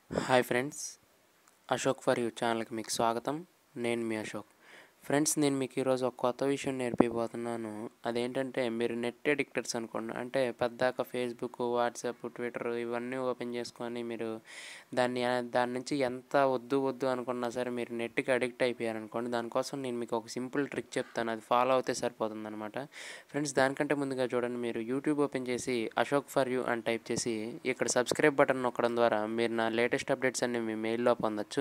hi friends Ashok for you ఛానల్కి మీకు స్వాగతం నేను మీ అశోక్ ఫ్రెండ్స్ నేను మీకు ఈరోజు ఒక కొత్త విషయం నేర్పిపోతున్నాను అదేంటంటే మీరు నెట్ ఎడిక్టర్స్ అనుకోండి అంటే పద్దాక ఫేస్బుక్ వాట్సాప్ ట్విట్టర్ ఇవన్నీ ఓపెన్ చేసుకొని మీరు దాన్ని దాని నుంచి ఎంత వద్దు వద్దు అనుకున్నా సరే మీరు నెట్కి అడిక్ట్ అయిపోయారు అనుకోండి దానికోసం నేను మీకు ఒక సింపుల్ ట్రిక్ చెప్తాను అది ఫాలో అవుతే సరిపోతుంది అనమాట ఫ్రెండ్స్ దానికంటే ముందుగా చూడండి మీరు యూట్యూబ్ ఓపెన్ చేసి అశోక్ ఫర్ యూ అని టైప్ చేసి ఇక్కడ సబ్స్క్రైబ్ బటన్ నొక్కడం ద్వారా మీరు నా లేటెస్ట్ అప్డేట్స్ అన్ని మీ మెయిల్లో పొందొచ్చు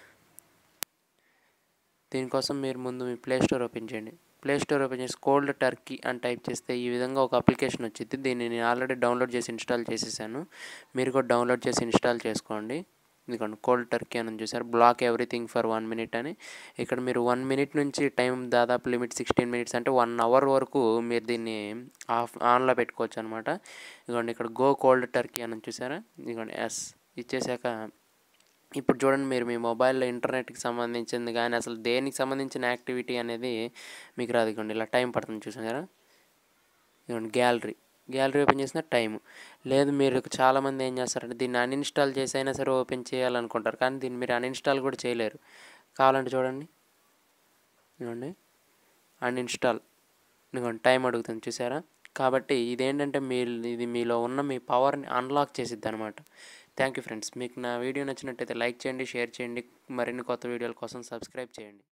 దీనికోసం మీరు ముందు మీ ప్లే స్టోర్ ఓపెన్ చేయండి ప్లే స్టోర్ ఓపెన్ చేసి కోల్డ్ టర్కీ అని టైప్ చేస్తే ఈ విధంగా ఒక అప్లికేషన్ వచ్చింది దీన్ని నేను ఆల్రెడీ డౌన్లోడ్ చేసి ఇన్స్టాల్ చేసేసాను మీరు కూడా డౌన్లోడ్ చేసి ఇన్స్టాల్ చేసుకోండి ఇదిగోండి కోల్డ్ టర్కీ అని చూసారు block everything for one minute అని ఇక్కడ మీరు వన్ మినిట్ నుంచి టైం దాదాపు లిమిట్ సిక్స్టీన్ మినిట్స్ అంటే వన్ అవర్ వరకు మీరు దీన్ని ఆఫ్ ఆన్లో పెట్టుకోవచ్చు అనమాట ఇదిగోండి ఇక్కడ గో కోల్డ్ టర్కీ అని చూసారా ఇదిగోండి ఎస్ ఇచ్చేసాక ఇప్పుడు చూడండి మీరు మీ మొబైల్లో ఇంటర్నెట్కి సంబంధించింది కానీ అసలు దేనికి సంబంధించిన యాక్టివిటీ అనేది మీకు రాదు ఇదిగోండి ఇలా టైం పడుతుంది చూసారా ఇదిగోండి గ్యాలరీ గ్యాలరీ ఓపెన్ చేసిన టైం లేదు మీరు చాలామంది ఏం చేస్తారంటే దీన్ని అన్ఇన్స్టాల్ చేసి అయినా సరే ఓపెన్ చేయాలనుకుంటారు కానీ దీన్ని మీరు అన్ఇన్స్టాల్ కూడా చేయలేరు కావాలంటే చూడండి ఇదిగోండి అన్ఇన్స్టాల్ ఇదిగోండి టైం అడుగుతుంది చూసారా కాబట్టి ఇదేంటంటే మీ ఇది మీలో ఉన్న మీ పవర్ని అన్లాక్ చేసిద్ది అనమాట థ్యాంక్ యూ ఫ్రెండ్స్ మీకు నా వీడియో నచ్చినట్టయితే లైక్ చేయండి షేర్ చేయండి మరిన్ని కొత్త వీడియోల కోసం సబ్స్క్రైబ్ చేయండి